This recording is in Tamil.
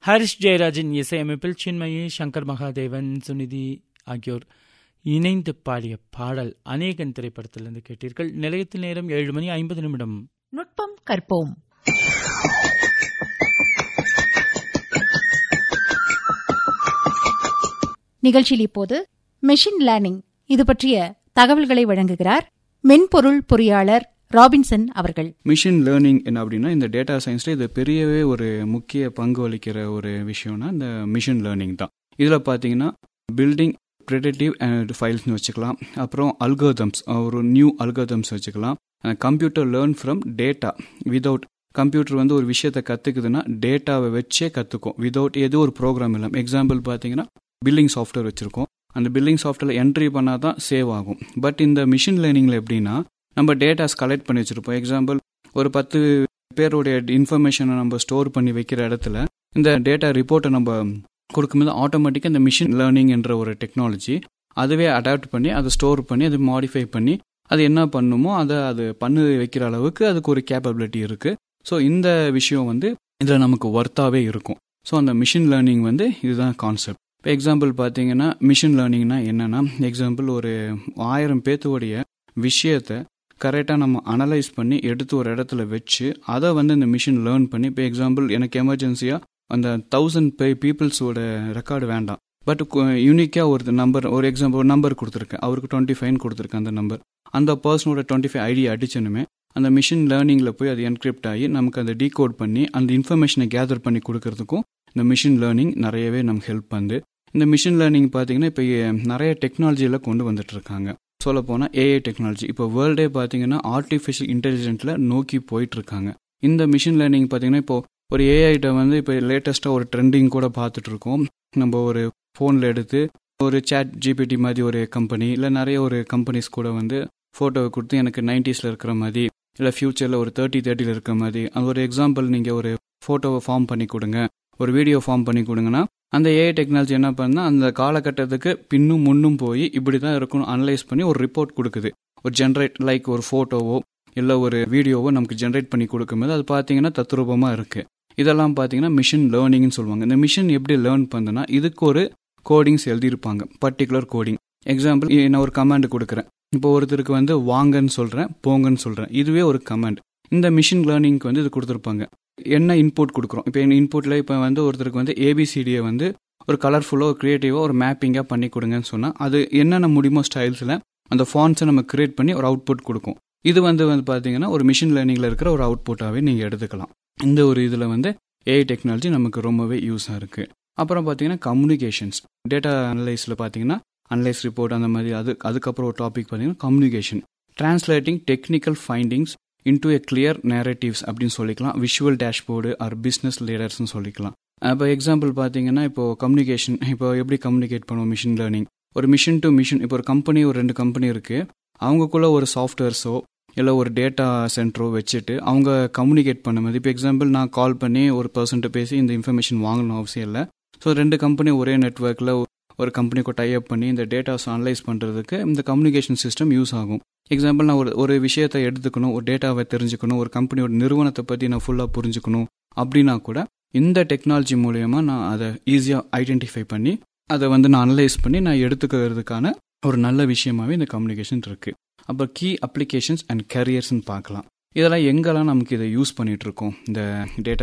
ஹரிஷ் ஜெயராஜின் இசையமைப்பில் சின்மயி சங்கர் மகாதேவன் சுனிதி ஆகியோர் இணைந்து பாடிய பாடல் அநேகன் திரைப்படத்திலிருந்து கேட்டீர்கள் நிலையத்தில் நேரம் ஏழு மணி ஐம்பது நிமிடம் நுட்பம் கற்போம் நிகழ்ச்சியில் இப்போது மெஷின் லேர்னிங் இது பற்றிய தகவல்களை வழங்குகிறார் மென்பொருள் பொறியாளர் ராபின்சன் அவர்கள் மிஷின் லேர்னிங் என்ன அப்படின்னா இந்த டேட்டா சயின்ஸில் இது பெரியவே ஒரு முக்கிய பங்கு வகிக்கிற ஒரு விஷயம்னா இந்த மிஷின் லேர்னிங் தான் இதில் பார்த்தீங்கன்னா பில்டிங் ப்ரெடிட்டிவ் அண்ட் ஃபைல்ஸ்னு வச்சுக்கலாம் அப்புறம் அல்கோதம்ஸ் ஒரு நியூ அல்கோதம்ஸ் வச்சுக்கலாம் computer learn from data without computer வந்து ஒரு விஷயத்தை கற்றுக்குதுன்னா டேட்டாவை வச்சே கற்றுக்கும் விதவுட் எது ஒரு ப்ரோக்ராம் இல்லாமல் எக்ஸாம்பிள் பார்த்தீங்கன்னா பில்லிங் சாஃப்ட்வேர் வச்சுருக்கோம் அந்த பில்லிங் சாஃப்ட்வேர் என்ட்ரி பண்ணால் தான் சேவ் ஆகும் பட் இந்த மிஷின் லேர்னிங்கில் எப்படின்னா நம்ம டேட்டாஸ் கலெக்ட் பண்ணி வச்சுருப்போம் எக்ஸாம்பிள் ஒரு பத்து பேருடைய இன்ஃபர்மேஷனை நம்ம ஸ்டோர் பண்ணி வைக்கிற இடத்துல இந்த டேட்டா ரிப்போர்ட்டை நம்ம கொடுக்கும்போது ஆட்டோமேட்டிக்காக இந்த மிஷின் லேர்னிங் என்ற ஒரு டெக்னாலஜி அதுவே அடாப்ட் பண்ணி அதை ஸ்டோர் பண்ணி அதை மாடிஃபை பண்ணி அது என்ன பண்ணுமோ அதை அது பண்ணு வைக்கிற அளவுக்கு அதுக்கு ஒரு கேப்பபிலிட்டி இருக்குது ஸோ இந்த விஷயம் வந்து இதில் நமக்கு ஒர்த்தாகவே இருக்கும் ஸோ அந்த மிஷின் லேர்னிங் வந்து இதுதான் கான்செப்ட் இப்போ எக்ஸாம்பிள் பார்த்தீங்கன்னா மிஷின் லேர்னிங்னா என்னென்னா எக்ஸாம்பிள் ஒரு ஆயிரம் பேத்துடைய விஷயத்தை கரெக்டாக நம்ம அனலைஸ் பண்ணி எடுத்து ஒரு இடத்துல வச்சு அதை வந்து இந்த மிஷின் லேர்ன் பண்ணி இப்போ எக்ஸாம்பிள் எனக்கு எமர்ஜென்சியாக அந்த தௌசண்ட் பே பீப்புள்ஸோட ரெக்கார்டு வேண்டாம் பட் யூனிக்காக ஒரு நம்பர் ஒரு எக்ஸாம்பிள் ஒரு நம்பர் கொடுத்துருக்கேன் அவருக்கு டுவெண்ட்டி ஃபைவ் கொடுத்துருக்கேன் அந்த நம்பர் அந்த பர்சனோட டுவெண்ட்டி ஃபைவ் ஐடி அடிச்சனுமே அந்த மிஷின் லேர்னிங்கில் போய் அது என்கிரிப்ட் ஆகி நமக்கு அந்த டீகோட் பண்ணி அந்த இன்ஃபர்மேஷனை கேதர் பண்ணி கொடுக்கறதுக்கும் இந்த மிஷின் லேர்னிங் நிறையவே நமக்கு ஹெல்ப் பண்ணுது இந்த மிஷின் லேர்னிங் பார்த்தீங்கன்னா இப்போ நிறைய டெக்னாலஜியில் கொண்டு வந்துட்டு இருக்காங்க சொல்ல போனால் ஏஐ டெக்னாலஜி இப்போ வேர்ல்டே பார்த்தீங்கன்னா ஆர்டிஃபிஷியல் இன்டெலிஜென்ட்டில் நோக்கி போயிட்டு இருக்காங்க இந்த மிஷின் லேர்னிங் பார்த்தீங்கன்னா இப்போ ஒரு ஏஐட்ட வந்து இப்போ லேட்டஸ்ட்டாக ஒரு ட்ரெண்டிங் கூட பார்த்துட்டு இருக்கோம் நம்ம ஒரு ஃபோனில் எடுத்து ஒரு சேட் ஜிபிடி மாதிரி ஒரு கம்பெனி இல்லை நிறைய ஒரு கம்பெனிஸ் கூட வந்து ஃபோட்டோவை கொடுத்து எனக்கு நைன்டிஸில் இருக்கிற மாதிரி இல்லை ஃப்யூச்சரில் ஒரு தேர்ட்டி தேர்ட்டியில் இருக்கிற மாதிரி அது ஒரு எக்ஸாம்பிள் நீங்கள் ஒரு ஃபோட்டோவை ஃபார்ம் பண்ணி கொடுங்க ஒரு வீடியோ ஃபார்ம் பண்ணி கொடுங்கன்னா அந்த ஏஐ டெக்னாலஜி என்ன பண்ணால் அந்த காலகட்டத்துக்கு பின்னும் முன்னும் போய் இப்படி தான் இருக்கணும் அனலைஸ் பண்ணி ஒரு ரிப்போர்ட் கொடுக்குது ஒரு ஜென்ரேட் லைக் ஒரு ஃபோட்டோவோ இல்லை ஒரு வீடியோவோ நமக்கு ஜென்ரேட் பண்ணி கொடுக்கும்போது அது பார்த்தீங்கன்னா தத்ரூபமாக இருக்குது இதெல்லாம் பார்த்தீங்கன்னா மிஷின் லேர்னிங்னு சொல்லுவாங்க இந்த மிஷின் எப்படி லேர்ன் பண்ணுன்னா இதுக்கு ஒரு கோடிங்ஸ் எழுதியிருப்பாங்க பர்டிகுலர் கோடிங் எக்ஸாம்பிள் நான் ஒரு கமாண்ட் கொடுக்குறேன் இப்போ ஒருத்தருக்கு வந்து வாங்கன்னு சொல்கிறேன் போங்கன்னு சொல்கிறேன் இதுவே ஒரு கமாண்ட் இந்த மிஷின் லேர்னிங்க்கு வந்து இது கொடுத்துருப்பாங்க என்ன இன்புட் கொடுக்குறோம் இப்போ என் இன்புட்டில் இப்போ வந்து ஒருத்தருக்கு வந்து ஏபிசிடியை வந்து ஒரு கலர்ஃபுல்லாக ஒரு க்ரியேட்டிவாக ஒரு மேப்பிங்காக பண்ணி கொடுங்கன்னு சொன்னால் அது என்னென்ன முடியுமோ ஸ்டைல்ஸில் அந்த ஃபான்ஸை நம்ம கிரியேட் பண்ணி ஒரு அவுட்புட் கொடுக்கும் இது வந்து வந்து பார்த்தீங்கன்னா ஒரு மிஷின் லேர்னிங்கில் இருக்கிற ஒரு அவுட்புட்டாகவே நீங்கள் எடுத்துக்கலாம் இந்த ஒரு இதில் வந்து ஏஐ டெக்னாலஜி நமக்கு ரொம்பவே யூஸாக இருக்குது அப்புறம் பார்த்தீங்கன்னா கம்யூனிகேஷன்ஸ் டேட்டா அனலைஸில் பார்த்தீங்கன்னா அனலைஸ் ரிப்போர்ட் அந்த மாதிரி அது அதுக்கப்புறம் ஒரு டாபிக் பார்த்தீங்கன்னா communication translating technical findings into a clear narratives அப்படின்னு சொல்லிக்கலாம் விஷுவல் டேஷ்போர்டு ஆர் பிஸ்னஸ் லீடர்ஸ்னு சொல்லிக்கலாம் இப்போ எக்ஸாம்பிள் பார்த்தீங்கன்னா இப்போ கம்யூனிகேஷன் இப்போ எப்படி கம்யூனிகேட் பண்ணுவோம் மிஷின் லேர்னிங் ஒரு மிஷின் டு மிஷின் இப்போ ஒரு கம்பெனி ஒரு ரெண்டு கம்பெனி இருக்குது அவங்கக்குள்ள ஒரு சாஃப்ட்வேர்ஸோ இல்லை ஒரு டேட்டா சென்டரோ வச்சுட்டு அவங்க கம்யூனிகேட் பண்ணும்போது இப்போ எக்ஸாம்பிள் நான் கால் பண்ணி ஒரு பர்சன்ட்டு பேசி இந்த இன்ஃபர்மேஷன் வாங்கணும் அவசியம் இல்லை ஸோ ரெண்டு கம்பெனி ஒரே நெட்ஒர்க்கில் ஒரு கம்பெனிக்கு டைப் பண்ணி இந்த டேட்டாஸ் அனலைஸ் பண்ணுறதுக்கு இந்த கம்யூனிகேஷன் சிஸ்டம் யூஸ் ஆகும் எக்ஸாம்பிள் நான் ஒரு ஒரு விஷயத்தை எடுத்துக்கணும் ஒரு டேட்டாவை தெரிஞ்சுக்கணும் ஒரு கம்பெனியோட நிறுவனத்தை பற்றி நான் ஃபுல்லாக புரிஞ்சுக்கணும் அப்படின்னா கூட இந்த டெக்னாலஜி மூலயமா நான் அதை ஈஸியாக ஐடென்டிஃபை பண்ணி அதை வந்து நான் அனலைஸ் பண்ணி நான் எடுத்துக்கிறதுக்கான ஒரு நல்ல விஷயமாவே இந்த கம்யூனிகேஷன் இருக்குது அப்போ கீ அப்ளிகேஷன்ஸ் அண்ட் கரியர்ஸ்னு பார்க்கலாம் இதெல்லாம் எங்கெல்லாம் நமக்கு இதை யூஸ் பண்ணிகிட்டு இருக்கோம் இந்த டேட்டா